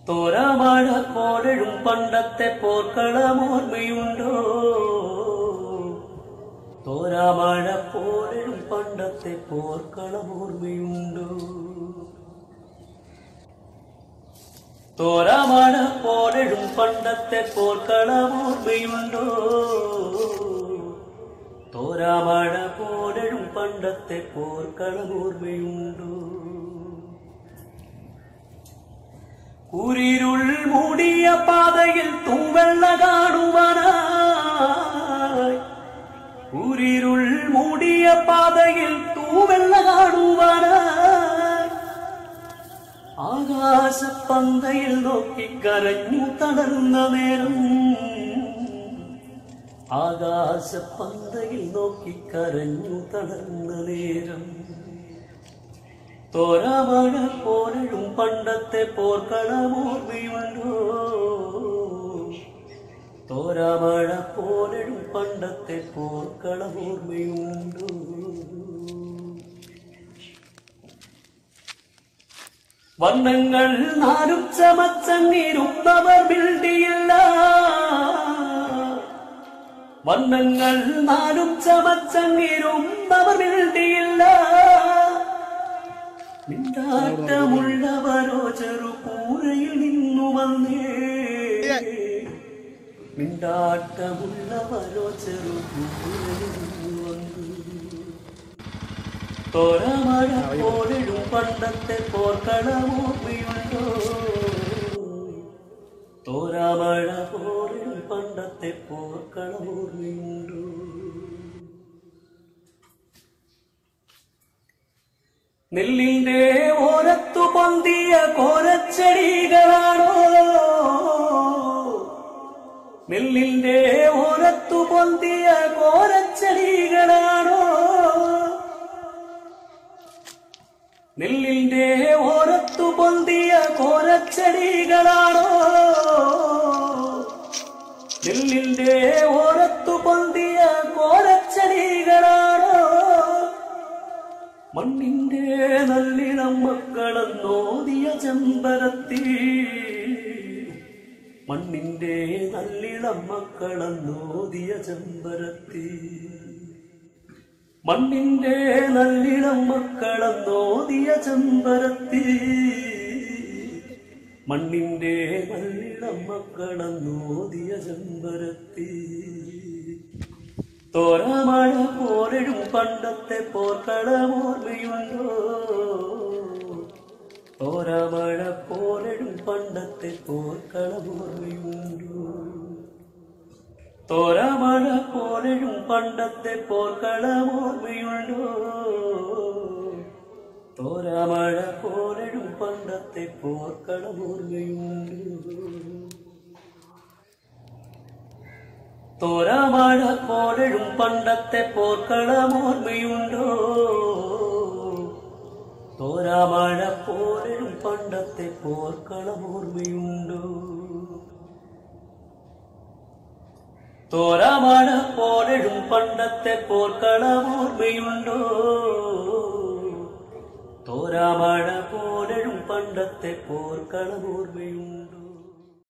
തോരാമഴ പോലെഴും പണ്ടത്തെ പോർക്കളമോർമ്മയുണ്ടോ തോരാമഴ പോലെഴും പണ്ടത്തെ പോർക്കളമോർമ്മയുണ്ടോ തോരാമഴ പോലെഴും പണ്ടത്തെ പോർക്കളമോർമ്മയുണ്ടോ തോരാമഴ പോലെഴും പണ്ടത്തെ പോർക്കളമോർമ്മയുണ്ടോ കുരിരുൾ മൂടിയ പാതയിൽ തൂവെള്ള കാണുവാനായി കുരിരുൾ മൂടിയ പാതയിൽ തൂവെള്ള കാണുവാനായി ആകാശപ്പന്തയിൽ നോക്കി കരഞ്ഞു തളർന്ന നേരം ആകാശപ്പന്തയിൽ നോക്കി കരഞ്ഞു തളർന്ന നേരം തോരാമഴ പോലെഴും പണ്ടത്തെ പോർക്കളമോർമ്മയുണ്ടോ തോരാമഴ പോലെഴും പണ്ടത്തെ പോർക്കളമോർമ്മയുണ്ടോ വർണ്ണങ്ങൾ നാലും ചമച്ചങ്ങിരുന്നവർ ബിൽഡിയല്ല വർണ്ണങ്ങൾ നാലും ചമച്ചങ്ങിരുന്നവർ ബിൽഡിയില്ല മിണ്ടാട്ടമുള്ളവരോ ചെറുപൂരയിൽ നിന്നു വന്നേ മിണ്ടാട്ടമുള്ളവരോ ചെറുപൂരയിൽ നിന്നു വന്നു തോരമഴ പോലെഴും പണ്ടത്തെ പോർക്കളമോർമ്മയുണ്ടോ തോരാമഴ പോലെഴും പണ്ടത്തെ പോർക്കളമോർമ്മയുണ്ടോ നെല്ലിന്റെ ഓരത്തു പൊന്തിയ കോരച്ചെടികളാണോ നെല്ലിന്റെ ഓരത്തു പൊന്തിയ കോരച്ചെടികളാണോ നെല്ലിന്റെ ഓരത്തു പൊന്തിയ കോരച്ചെടികളാണോ നെല്ലിന്റെ ഓരത്തു പൊന്തിയ കോരച്ചെടികളാണോ മണ്ണിന്റെ നല്ലിളം മക്കളെന്നോദിയ ചെമ്പരത്തി മണ്ണിന്റെ നല്ലിളം മക്കളെന്നോദിയ ചെമ്പരത്തി മണ്ണിന്റെ നല്ലിളം മക്കളെന്നോദിയ ചെമ്പരത്തി മണ്ണിന്റെ നല്ലിളം മക്കളെന്നോദിയ ചെമ്പരത്തി തോരാമഴ പോലെഴും പണ്ടത്തെ പോർക്കളമോർമ്മയുണ്ടോ തോരാമഴ പോലെഴും പണ്ടത്തെ പോർക്കളമോർമ്മയുണ്ടോ തോരാമഴ പോലെഴും പണ്ടത്തെ പോർക്കളമോർമ്മയുണ്ടോ തോരാമഴ പോലെഴും പണ്ടത്തെ പോർക്കളമോർമ്മയുണ്ടോ തോരാമഴ പോലെഴും പണ്ടത്തെ പോർക്കളമോർമ്മയുണ്ടോ തോരാമഴ പോലെഴും പണ്ടത്തെ പോർക്കളമോർമ്മയുണ്ടോ തോരാമഴ പോലെഴും പണ്ടത്തെ പോർക്കളമോർമ്മയുണ്ടോ തോരാമഴ പോലെഴും പണ്ടത്തെ പോർക്കളമോർമ്മയുണ്ടോ